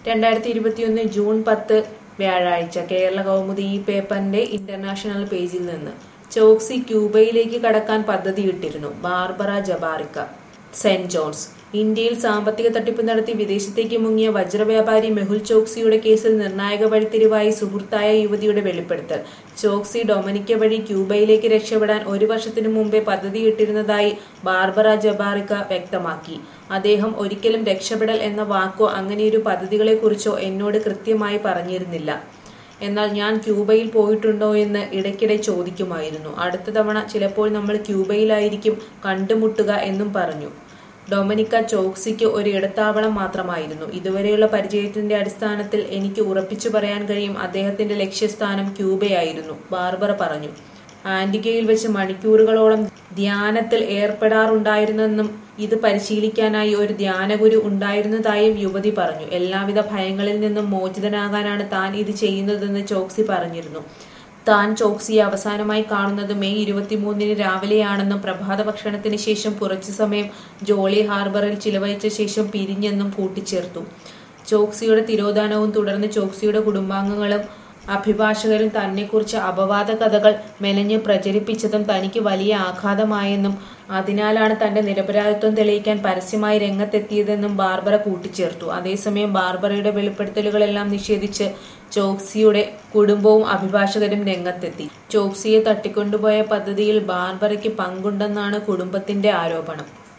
രണ്ടായിരത്തി ഇരുപത്തിയൊന്ന് ജൂൺ പത്ത് വ്യാഴാഴ്ച കേരള കൗമുദി ഈ പേപ്പറിന്റെ ഇന്റർനാഷണൽ പേജിൽ നിന്ന് ചോക്സി ക്യൂബയിലേക്ക് കടക്കാൻ പദ്ധതിയിട്ടിരുന്നു ബാർബറ ജബാറിക്ക സെന്റ് ജോൺസ് ഇന്ത്യയിൽ സാമ്പത്തിക തട്ടിപ്പ് നടത്തി വിദേശത്തേക്ക് മുങ്ങിയ വജ്രവ്യാപാരി മെഹുൽ ചോക്സിയുടെ കേസിൽ നിർണായക വഴിത്തിരിവായി സുഹൃത്തായ യുവതിയുടെ വെളിപ്പെടുത്തൽ ചോക്സി ഡൊമിനിക്ക വഴി ക്യൂബയിലേക്ക് രക്ഷപ്പെടാൻ ഒരു വർഷത്തിനു മുമ്പേ പദ്ധതിയിട്ടിരുന്നതായി ബാർബറ ജബാറിക്ക വ്യക്തമാക്കി അദ്ദേഹം ഒരിക്കലും രക്ഷപ്പെടൽ എന്ന വാക്കോ അങ്ങനെയൊരു പദ്ധതികളെക്കുറിച്ചോ എന്നോട് കൃത്യമായി പറഞ്ഞിരുന്നില്ല എന്നാൽ ഞാൻ ക്യൂബയിൽ പോയിട്ടുണ്ടോ എന്ന് ഇടയ്ക്കിടെ ചോദിക്കുമായിരുന്നു അടുത്ത തവണ ചിലപ്പോൾ നമ്മൾ ക്യൂബയിലായിരിക്കും കണ്ടുമുട്ടുക എന്നും പറഞ്ഞു ഡൊമിനിക്ക ചോക്സിക്ക് ഒരു ഇടത്താവളം മാത്രമായിരുന്നു ഇതുവരെയുള്ള പരിചയത്തിന്റെ അടിസ്ഥാനത്തിൽ എനിക്ക് ഉറപ്പിച്ചു പറയാൻ കഴിയും അദ്ദേഹത്തിന്റെ ലക്ഷ്യസ്ഥാനം ക്യൂബയായിരുന്നു ബാർബറ പറഞ്ഞു ആന്റിഗയിൽ വെച്ച് മണിക്കൂറുകളോളം ധ്യാനത്തിൽ ഏർപ്പെടാറുണ്ടായിരുന്നെന്നും ഇത് പരിശീലിക്കാനായി ഒരു ധ്യാനഗുരു ഉണ്ടായിരുന്നതായും യുവതി പറഞ്ഞു എല്ലാവിധ ഭയങ്ങളിൽ നിന്നും മോചിതനാകാനാണ് താൻ ഇത് ചെയ്യുന്നതെന്ന് ചോക്സി പറഞ്ഞിരുന്നു താൻ ചോക്സിയെ അവസാനമായി കാണുന്നത് മെയ് ഇരുപത്തിമൂന്നിന് രാവിലെയാണെന്നും പ്രഭാത ഭക്ഷണത്തിന് ശേഷം കുറച്ചു സമയം ജോളി ഹാർബറിൽ ചിലവഴിച്ച ശേഷം പിരിഞ്ഞെന്നും കൂട്ടിച്ചേർത്തു ചോക്സിയുടെ തിരോധാനവും തുടർന്ന് ചോക്സിയുടെ കുടുംബാംഗങ്ങളും അഭിഭാഷകരും തന്നെക്കുറിച്ച് അപവാദ കഥകൾ മെനഞ്ഞ് പ്രചരിപ്പിച്ചതും തനിക്ക് വലിയ ആഘാതമായെന്നും അതിനാലാണ് തന്റെ നിരപരാധിത്വം തെളിയിക്കാൻ പരസ്യമായി രംഗത്തെത്തിയതെന്നും ബാർബറ കൂട്ടിച്ചേർത്തു അതേസമയം ബാർബറയുടെ വെളിപ്പെടുത്തലുകളെല്ലാം നിഷേധിച്ച് ചോക്സിയുടെ കുടുംബവും അഭിഭാഷകരും രംഗത്തെത്തി ചോക്സിയെ തട്ടിക്കൊണ്ടുപോയ പദ്ധതിയിൽ ബാർബറയ്ക്ക് പങ്കുണ്ടെന്നാണ് കുടുംബത്തിന്റെ ആരോപണം